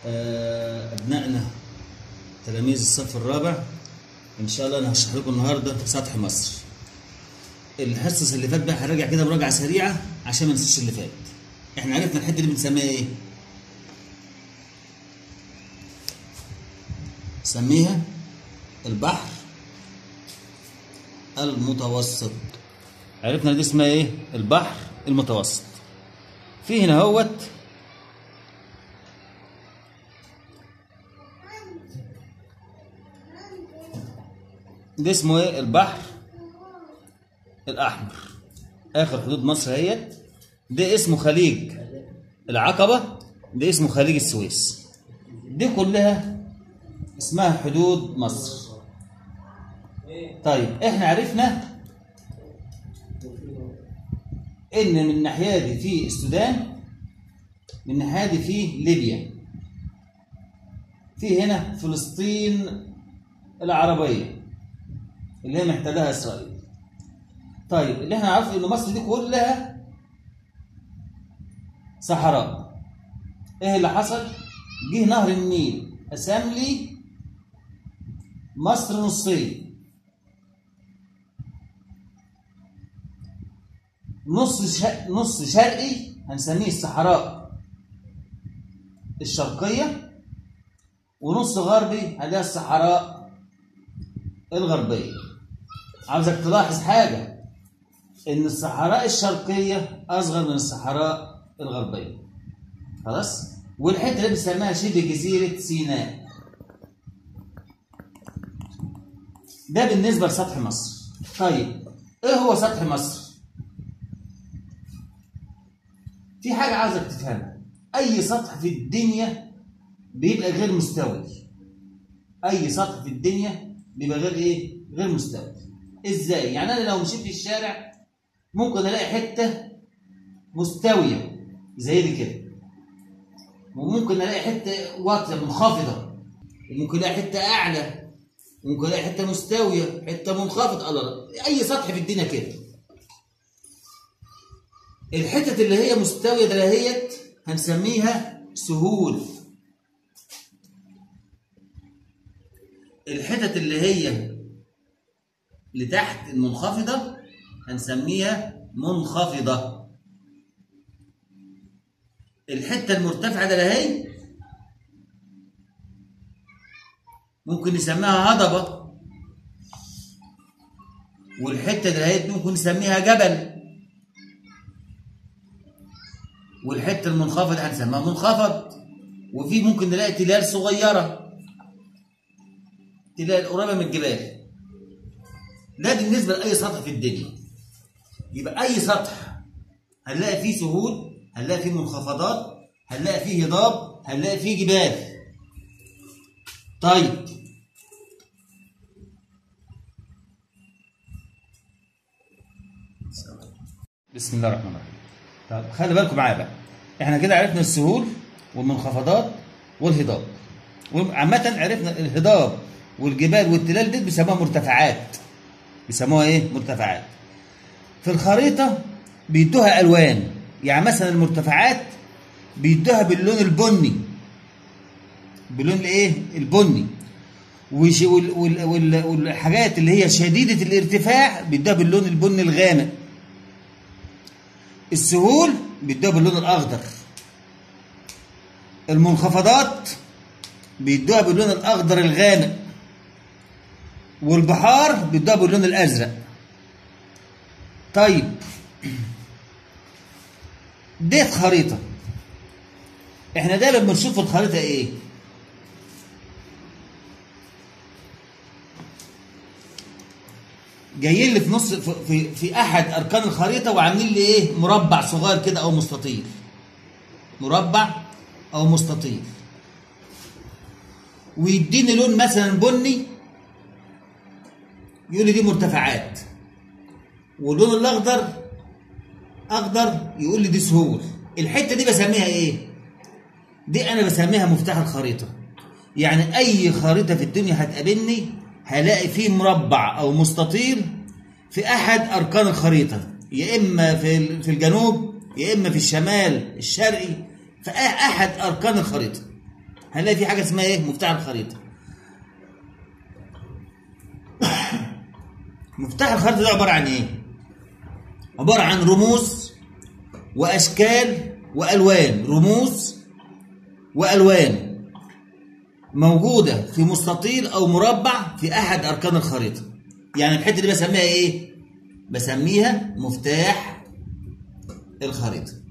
آه، أبنائنا تلاميذ الصف الرابع إن شاء الله أنا هشرح لكم النهاردة سطح مصر الحصص اللي فات بقى هنراجع كده مراجعة سريعة عشان ما ننساش اللي فات إحنا عرفنا الحتة دي بنسميها إيه؟ سميها البحر المتوسط عرفنا دي اسمها ايه البحر المتوسط في هنا هوت ده اسمه ايه البحر الاحمر اخر حدود مصر اهيت ده اسمه خليج العقبه ده اسمه خليج السويس دي كلها اسمها حدود مصر طيب احنا عرفنا ان من الناحيه دي في السودان من الناحيه دي في ليبيا في هنا فلسطين العربيه اللي هي محتلها اسرائيل طيب اللي احنا عارفه ان مصر دي كلها صحراء ايه اللي حصل جه نهر النيل قسم لي مصر نصين نص شا... نص شرقي هنسميه الصحراء الشرقية ونص غربي هنلاقيها الصحراء الغربية عاوزك تلاحظ حاجة إن الصحراء الشرقية أصغر من الصحراء الغربية خلاص والحتة اللي بنسميها شبه جزيرة سيناء ده بالنسبة لسطح مصر طيب إيه هو سطح مصر؟ في حاجة عاوزك تفهمها أي سطح في الدنيا بيبقى غير مستوي أي سطح في الدنيا بيبقى غير إيه؟ غير مستوي إزاي؟ يعني أنا لو مشيت في الشارع ممكن ألاقي حتة مستوية زي دي كده وممكن ألاقي حتة واطية منخفضة وممكن ألاقي حتة أعلى وممكن ألاقي حتة مستوية حتة منخفضة الله أي سطح في الدنيا كده الحتت اللي هي مستوية دهيت هنسميها سهول الحتت اللي هي لتحت المنخفضة هنسميها منخفضة الحتة المرتفعة ده هي ممكن نسميها هضبة والحتة دهيت ممكن نسميها جبل والحته المنخفض هنسميها منخفض وفي ممكن نلاقي تلال صغيره تلال قريبه من الجبال ده بالنسبه لاي سطح في الدنيا يبقى اي سطح هنلاقي فيه سهول هنلاقي فيه منخفضات هنلاقي فيه هضاب هنلاقي فيه جبال طيب بسم الله الرحمن الرحيم طب خلي بالكم معايا بقى احنا كده عرفنا السهول والمنخفضات والهضاب عامة عرفنا الهضاب والجبال والتلال دي بيسموها مرتفعات بيسموها ايه؟ مرتفعات في الخريطة بيدوها ألوان يعني مثلا المرتفعات بيدوها باللون البني باللون الايه؟ البني وش وال وال وال والحاجات اللي هي شديدة الارتفاع بيدوها باللون البني الغامق السهول بيدوها باللون الاخضر المنخفضات بيدوها باللون الاخضر الغامق والبحار بيدوها باللون الازرق طيب دي خريطة احنا دايما بنشوف في الخريطة ايه جايين لي في نص في في احد اركان الخريطه وعاملين لي ايه مربع صغير كده او مستطيل مربع او مستطيل ويديني لون مثلا بني يقول لي دي مرتفعات واللون الاخضر اخضر يقول لي دي سهول الحته دي بسميها ايه دي انا بسميها مفتاح الخريطه يعني اي خريطه في الدنيا هتقابلني هلاقي فيه مربع او مستطيل في احد اركان الخريطه يا اما في في الجنوب يا اما في الشمال الشرقي في احد اركان الخريطه هنلاقي في حاجه اسمها ايه مفتاح الخريطه مفتاح الخريطه ده عباره عن ايه عباره عن رموز واشكال والوان رموز والوان موجوده في مستطيل او مربع في احد اركان الخريطه يعني الحته دي بسميها ايه بسميها مفتاح الخريطه